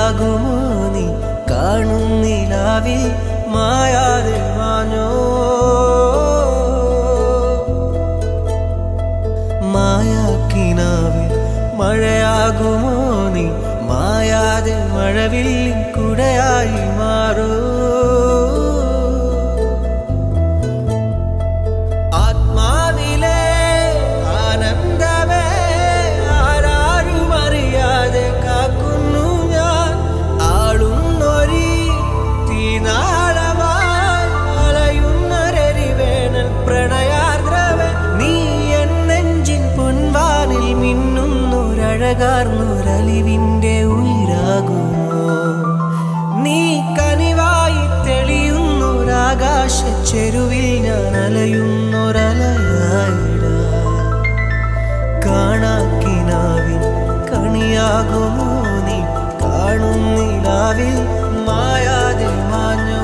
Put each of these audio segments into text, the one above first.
കനിയാകുമോ നീ കാണുന്നിലാവിൽ മായാതെ മാഞ്ഞോ മായാക്കിനാവിൽ മഴയാകുമോ നീ മായാതെ മഴവില്ലിൻ കുടയായി മാറൂ ആത്മാവിലെ ആനന്ദമേ ആരാരും അറിയാതെ കാക്കുന്നു ഞാൻ ആളുന്നൊരി തീനാളമായി അലയുന്നൊരരിവേണൽ പ്രണയാർദ്രവേ നീ എൻ നെഞ്ചിൻ പൊൻവാനിൽ മിന്നുന്നൊരഴകാർന്നൊരലിവിൻ്റെ ഉയരാകുമോ നീ കനിവായി തെളിയുന്നൊരാകാശ ചെരുവിൽ ഞാൻ അലയുന്നൊരലയായിട കാണാക്കിനാവിൻ കണിയാകുമോ നീ കാണുന്നിലാവിൽ മായാതെ മാഞ്ഞോ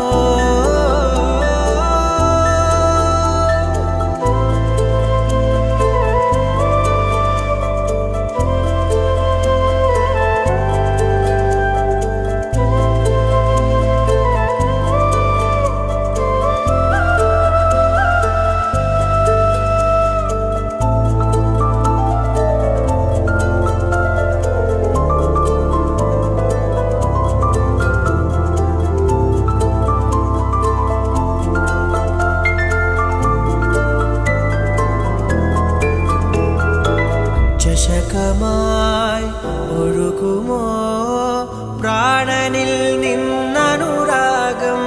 ചഷകമായി ഒഴുകുമോ പ്രാണനിൽ നിന്നനുരാഗം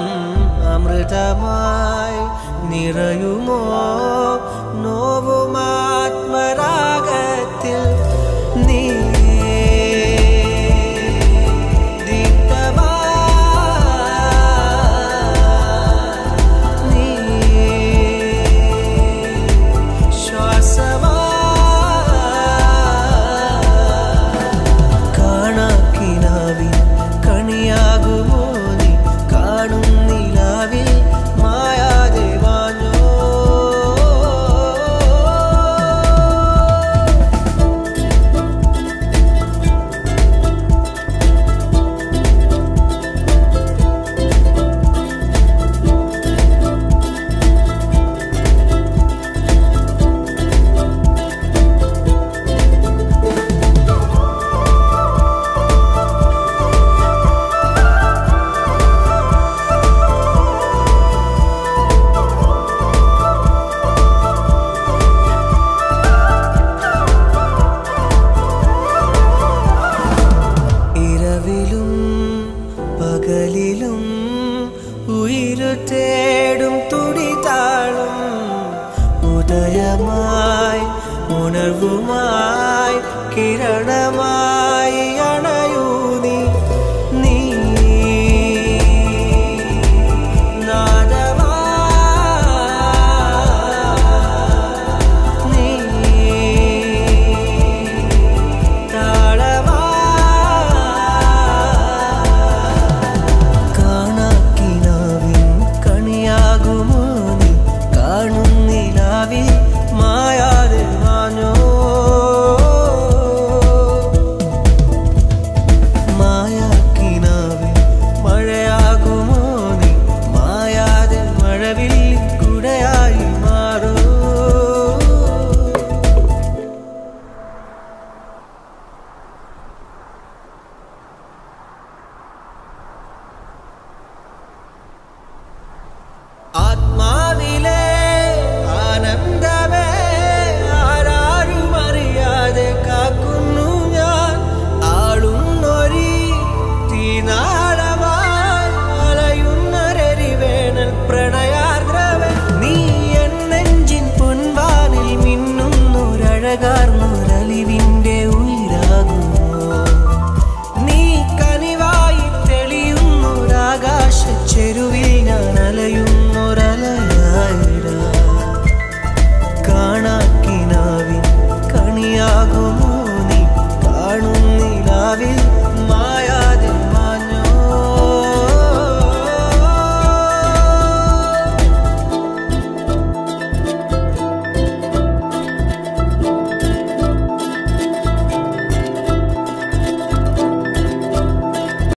അമൃതമായി നിറയുമോ നോവുമാത്മരാഗത്തിൽ നീ ദീപ്തമായി നീ കാണാക്കിനാവിൽ കണിയാകുമോ നീ കാണുന്നിലാവിൽ മായാതെ വാഞ്ഞോ ഇരവിലും പകലിലും ഉയിരു തേടും തുടിതാളും ഉദയമായി ഉണർവുമായി കിരണമായി